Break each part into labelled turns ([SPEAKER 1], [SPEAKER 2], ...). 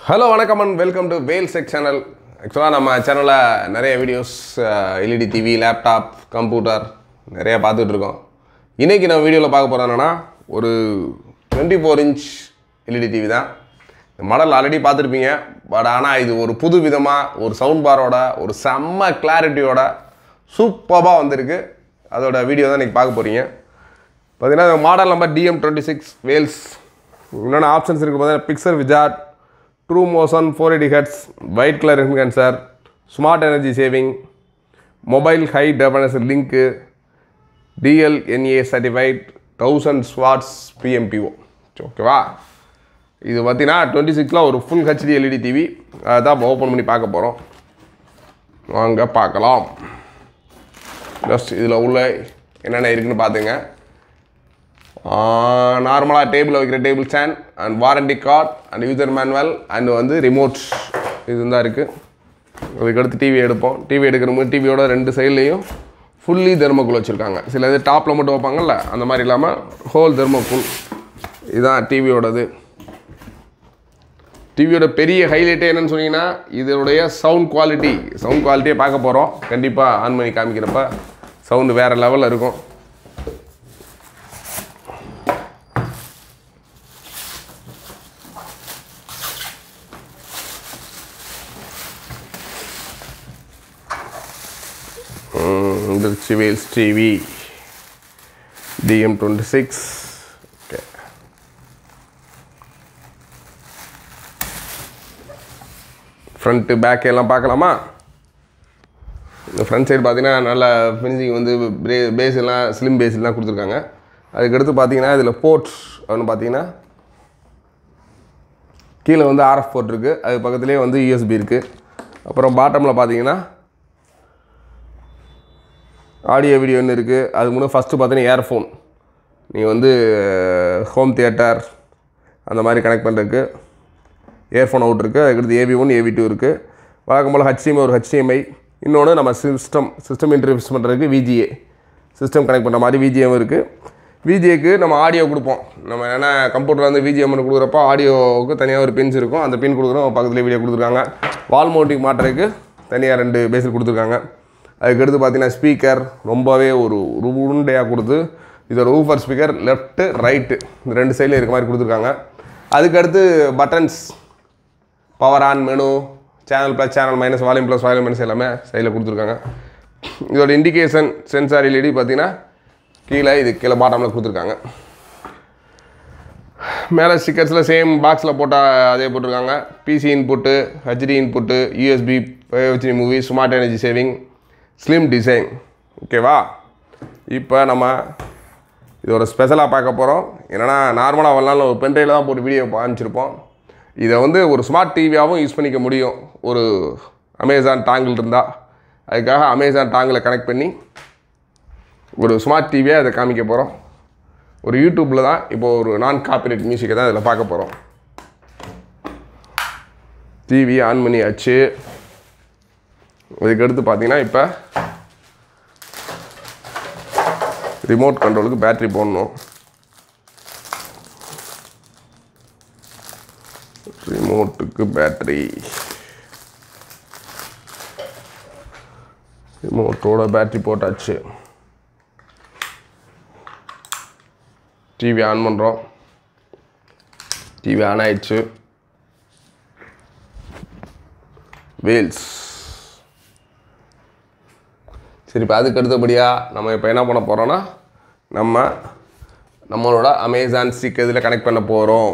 [SPEAKER 1] Hello வணக்கம் and welcome to Vel check channel ஆக்சுவலாக நம்ம சேனலில் நிறைய videos LED TV laptop computer நிறைய பார்த்துட்டு இருக்கோம் இன்றைக்கி நம்ம வீடியோவில் பார்க்க போகிறோம் என்னன்னா ஒரு twenty four inch LED TV தான் இந்த மாடல் ஆல்ரெடி பார்த்துருப்பீங்க பட் ஆனால் இது ஒரு புது விதமாக ஒரு சவுண்ட் பாரோட ஒரு செம்ம கிளாரிட்டியோட சூப்பராக வந்திருக்கு அதோட வீடியோ தான் இன்றைக்கி பார்க்க போகிறீங்க பார்த்தீங்கன்னா model number TM twenty six Vels என்னென்ன ஆப்ஷன்ஸ் இருக்குது பார்த்தீங்கன்னா picture wizard true motion four eighty hertz white colour sensor smart energy saving mobile high definition link DLNA certified thousand watts PMPO ஓகேவா இது பார்த்தீங்கன்னா டுவெண்ட்டி சிக்ஸில் ஒரு ஃபுல் ஹெச்டி எல்இடி டிவி அதை தான் ஓப்பன் பண்ணி பார்க்க போகிறோம் வாங்க பார்க்கலாம் ஜஸ்ட் இதில் உள்ள என்னென்ன இருக்குன்னு பார்த்துங்க நார்மலாக டேபிளில் வைக்கிற table stand and warranty card and user manual and வந்து ரிமோட் இது தான் இருக்குது அதுக்கடுத்து டிவி எடுப்போம் டிவி எடுக்கிற போது டிவியோட ரெண்டு சைட்லேயும் ஃபுல்லி தெர்மோக்குள் வச்சுருக்காங்க சில இது டாப்பில் மட்டும் வைப்பாங்கல்ல அந்த மாதிரி இல்லாமல் ஹோல் தெர்மோக்குள் இதுதான் டிவியோடது டிவியோட பெரிய ஹைலைட்டே என்னன்னு சொன்னீங்கன்னா இதனுடைய சவுண்ட் குவாலிட்டி சவுண்ட் குவாலிட்டியை பார்க்க போகிறோம் கண்டிப்பாக ஆன் பண்ணி காமிக்கிறப்ப சவுண்டு வேறு லெவலில் இருக்கும் வந்துருச்சு Vels TV TM twenty six okay front back எல்லாம் பார்க்கலாமா இந்த ஃப்ரண்ட் சைடு பார்த்தீங்கன்னா நல்ல ஃபினிஷிங் வந்து பிரே பேஸ் எல்லாம் ஸ்லிம் பேஸ் எல்லாம் கொடுத்துருக்காங்க அதுக்கடுத்து பார்த்தீங்கன்னா இதில் போர்ட்ஸ் அப்படின்னு பார்த்தீங்கன்னா கீழே வந்து ஆர்எஃப் போர்ட் இருக்குது அது பக்கத்துலேயே வந்து யூஎஸ்பி இருக்குது அப்புறம் பாட்டமில் பார்த்தீங்கன்னா ஆடியோ வீடியோன்னு இருக்குது அது முன்னே ஃபஸ்ட்டு பார்த்தீங்கன்னா இயர்ஃபோன் நீங்கள் வந்து ஹோம் தியேட்டர் அந்த மாதிரி கனெக்ட் பண்ணுறதுக்கு இயர்ஃபோன் அவுட் இருக்குது அதுக்கடுத்து ஏவி ஒன் ஏவி டூ இருக்குது வழக்கம் போல் ஹச்டிஎம்ஐ ஒரு ஹச்டிஎம்ஐ இன்னொன்று நம்ம சிஸ்டம் சிஸ்டம் இன்டர்வியூஸ் பண்ணுறதுக்கு விஜிஏ சிஸ்டம் கனெக்ட் பண்ணுற மாதிரி விஜிஎம் இருக்குது விஜிஏக்கு நம்ம ஆடியோ கொடுப்போம் நம்ம ஏன்னா கம்ப்யூட்டரில் வந்து விஜிஎம்னு கொடுக்குறப்போ ஆடியோவுக்கு தனியாக ஒரு பின்ஸ் இருக்கும் அந்த பின் கொடுக்குறோம் பக்கத்துலேயே வீடியோ கொடுத்துருக்காங்க வால் மவுண்டிங் மாட்டுறதுக்கு தனியாக ரெண்டு பேஸில் கொடுத்துருக்காங்க அதுக்கடுத்து பார்த்தீங்கன்னா ஸ்பீக்கர் ரொம்பவே ஒரு ஒரு உருண்டையாக கொடுத்து இதோட ஊஃபர் ஸ்பீக்கர் லெஃப்ட்டு ரைட்டு இந்த ரெண்டு சைடில் இருக்க மாதிரி கொடுத்துருக்காங்க அதுக்கடுத்து buttons power on menu channel plus channel minus volume plus volume minus எல்லாமே சைடில் கொடுத்துருக்காங்க இதோட இண்டிகேஷன் சென்சார் எல்இடி பார்த்தீங்கன்னா கீழே இது கீழே பாட்டமில் கொடுத்துருக்காங்க மேலே ஸ்டிக்கர்ஸில் சேம் பாக்ஸில் போட்டால் அதே போட்டிருக்காங்க PC input HD input USB HD movie smart energy saving slim design ஓகேவா இப்போ நம்ம இது ஒரு ஸ்பெஷலாக பார்க்க போகிறோம் என்னென்னா நார்மலாக வரலாம் ஒரு பென்ட்ரைவில் தான் போட்டு வீடியோ காமிச்சிருப்போம் இதை வந்து ஒரு ஸ்மார்ட் டிவியாகவும் யூஸ் பண்ணிக்க முடியும் ஒரு அமேசான் டாங்கிள் இருந்தால் அதுக்காக அமேசான் டாங்கில் கனெக்ட் பண்ணி ஒரு ஸ்மார்ட் டிவியாக அதை காமிக்க போகிறோம் ஒரு யூடியூப்பில் தான் இப்போது ஒரு நான் காப்பிரைட் மியூசிக்கை தான் இதில் பார்க்க போகிறோம் டிவி ஆன் பண்ணியாச்சு அதுக்கடுத்து பார்த்தீங்கன்னா இப்போ ரிமோட் கண்ட்ரோலுக்கு பேட்ரி போடணும் ரிமோட்டுக்கு பேட்ரி ரிமோட்டோட பேட்ரி போட்டாச்சு டிவி ஆன் பண்ணுறோம் டிவி ஆன் ஆயிடுச்சு வேல்ஸ் சரி இப்போ அதுக்கு அடுத்தபடியாக நம்ம இப்போ என்ன பண்ண போகிறோன்னா நம்ம நம்மளோட அமேசான் ஸ்டிக் இதில் கனெக்ட் பண்ண போகிறோம்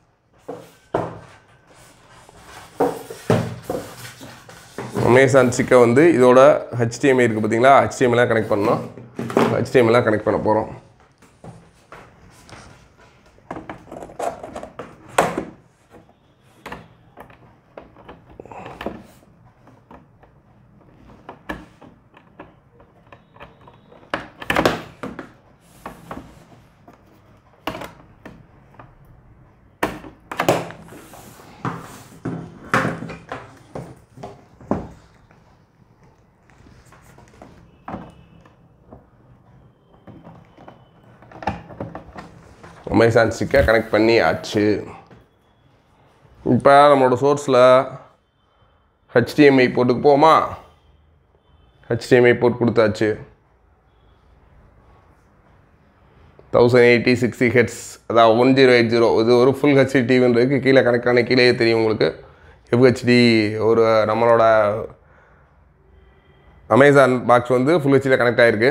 [SPEAKER 1] அமேசான் ஸ்டிக்கை வந்து இதோட ஹெச்டிஎம்ஐ இருக்குது பார்த்தீங்களா ஹெச்டிஎம்லாம் கனெக்ட் பண்ணோம் ஹெச்டிஎம்லாம் கனெக்ட் பண்ண போகிறோம் அமேசான் ஸ்டிக்கை கனெக்ட் பண்ணி ஆச்சு இப்போ நம்மளோட சோர்ஸில் ஹெச்டிஎம்ஐ போட்டுக்கு போமா ஹெச்டிஎம்ஐ போட்டு கொடுத்தாச்சு தௌசண்ட் எயிட்டி சிக்ஸ்டி ஹெட்ஸ் அதாவது ஒன் ஜீரோ எயிட் ஜீரோ இது ஒரு ஃபுல் ஹெச்டி டிவின்றதுக்கு கீழே கணக்கான கீழே தெரியும் உங்களுக்கு எஃப்ஹெச்டி ஒரு நம்மளோட அமேசான் பாக்ஸ் வந்து ஃபுல் ஹெச்டியில் கனெக்ட் ஆகிருக்கு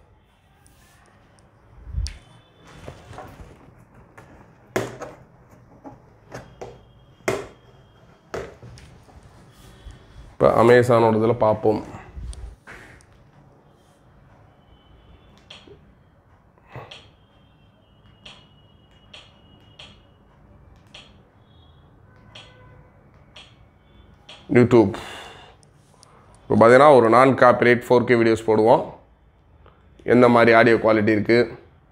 [SPEAKER 1] இப்போ அமேசானோட இதில் பார்ப்போம் யூடியூப் இப்போ பார்த்தீங்கன்னா ஒரு நான் காப்பிரைட் ஃபோர் கே வீடியோஸ் போடுவோம் எந்த மாதிரி ஆடியோ குவாலிட்டி இருக்குது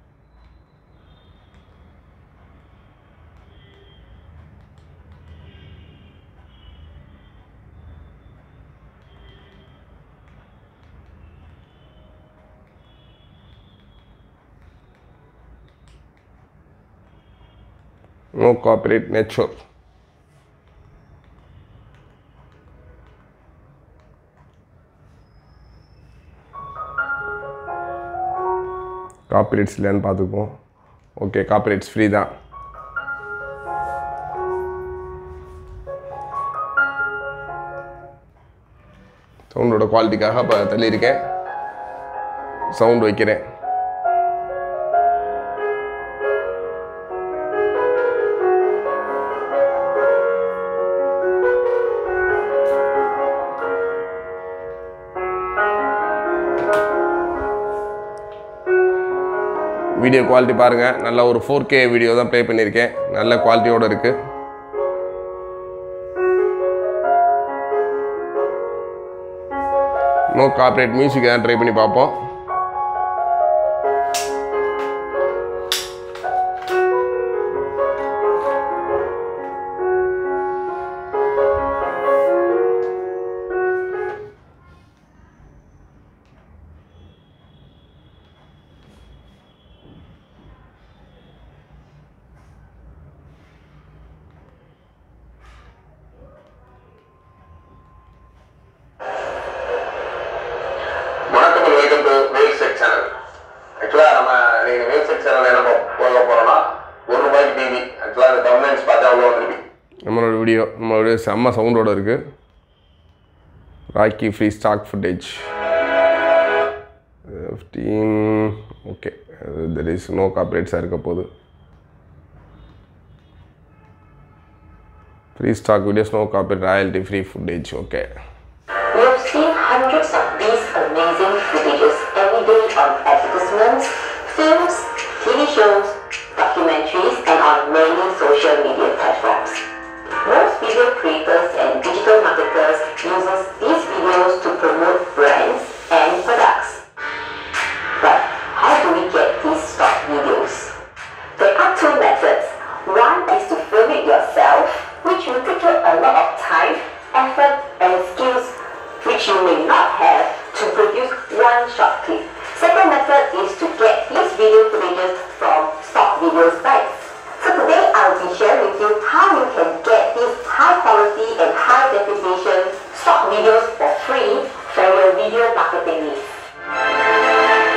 [SPEAKER 1] no copyright nature காப்பிரைட்ஸ் இல்லைன்னு பார்த்துக்குவோம் ஓகே காப்பிரைட்ஸ் ஃப்ரீ தான் சவுண்டோட குவாலிட்டிக்காக இப்போ தள்ளியிருக்கேன் சவுண்ட் வைக்கிறேன் வீடியோ குவாலிட்டி பாருங்கள் நல்ல ஒரு ஃபோர் கே வீடியோ தான் ப்ளே பண்ணியிருக்கேன் நல்ல குவாலிட்டியோடு இருக்குது நோ கார்பரேட் மியூசிக் தான் ட்ரை பண்ணி பார்ப்போம் வணக்கம் welcome to Vel set channel ஆக்சுவலாக நம்ம நீங்கள் வேல் செட் சேனல் என்ன பா- போக போகிறோம்னா ஒரு ரூபாய்க்கு டிவி ஆக்சுவலாக அந்த தமிழ்ஸ் பார்த்தா அவ்வளோ வந்துருக்கு நம்மளோட வீடியோ நம்மளோட செம்ம சவுண்டோட இருக்குது ராக்கி free stock footage fifteen okay there is no காப்பரேட்ஸாக இருக்க போகுது free stock videos no copyright royalty free footage okay
[SPEAKER 2] We have seen hundreds of these amazing footages every day on advertisements, films, TV shows, documentaries, and on many social media platforms. Most video creators and digital marketers uses these videos to promote brands and products. But how do we get these stock videos? There are two methods. One is to film it yourself, which will take you a lot of time, effort, and skills which you may not have to produce one short clip. Second method is to get these video footages from stock video sites. So today I'll be sharing with you how you can get these high quality and high definition stock videos for free for your video marketing needs.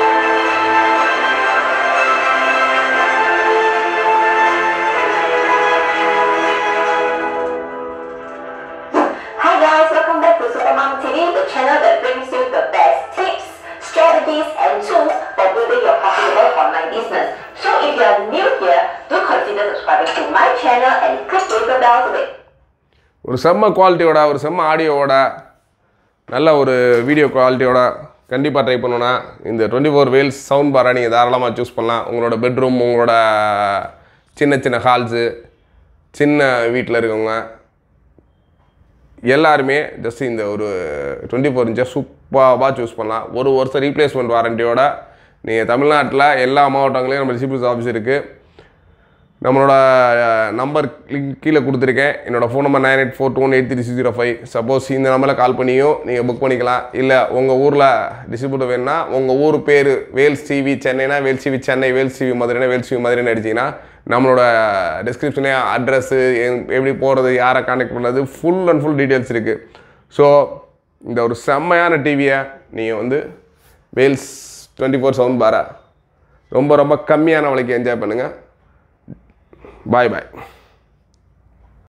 [SPEAKER 2] Hi guys, welcome back to Supermom TV, the channel that brings you the best tips, strategies, and tools for building your profitable online business. So if you are new here, do consider subscribing to my channel and click the little bell to get
[SPEAKER 1] ஒரு செம்ம குவாலிட்டியோட ஒரு செம்ம ஆடியோவோட நல்ல ஒரு video குவாலிட்டியோட கண்டிப்பாக try பண்ணணும்னா இந்த twenty four Wales sound பாரை நீங்கள் தாராளமாக சூஸ் பண்ணலாம் உங்களோட பெட்ரூம் உங்களோட சின்ன சின்ன ஹால்ஸு சின்ன வீட்டில் இருக்கவங்க எல்லாருமே ஜஸ்ட் இந்த ஒரு டுவெண்ட்டி ஃபோர் இன்ச்சை சூப்பராக சூஸ் பண்ணலாம் ஒரு வருஷம் ரீப்ளேஸ்மெண்ட் வாரண்டியோட நீங்கள் தமிழ்நாட்டில் எல்லா மாவட்டங்களையும் நம்ம டிஸ்ட்ரிபியூட் ஆஃபீஸ் இருக்குது நம்மளோட நம்பர் லிங்க் கீழே கொடுத்துருக்கேன் என்னோட phone number nine eight four two one eight three six zero five suppose இந்த நம்பரில் கால் பண்ணியும் நீங்கள் புக் பண்ணிக்கலாம் இல்லை உங்கள் ஊரில் டிஸ்ட்ரிபியூட்டர் வேணும்னா உங்கள் ஊர் பேர் வேல்ஸ் டிவி சென்னைனா வேல்ஸ் டிவி சென்னை வேல்ஸ் டிவி மதுரைனா வேல்ஸ் டிவி மதுரைன்னு அடிச்சிங்கன்னா நம்மளோட டிஸ்கிரிப்ஷனே அட்ரஸ்ஸு எப்படி போகிறது யாரை கான்டாக்ட் பண்ணுறது ஃபுல் அண்ட் ஃபுல் டீட்டெயில்ஸ் இருக்குது ஸோ இந்த ஒரு செம்மையான டிவியை நீங்கள் வந்து வேல்ஸ் டுவெண்ட்டி ஃபோர் சவுண்ட் பாரா ரொம்ப ரொம்ப கம்மியான விலைக்கு என்ஜாய் பண்ணுங்கள் பாய் பாய்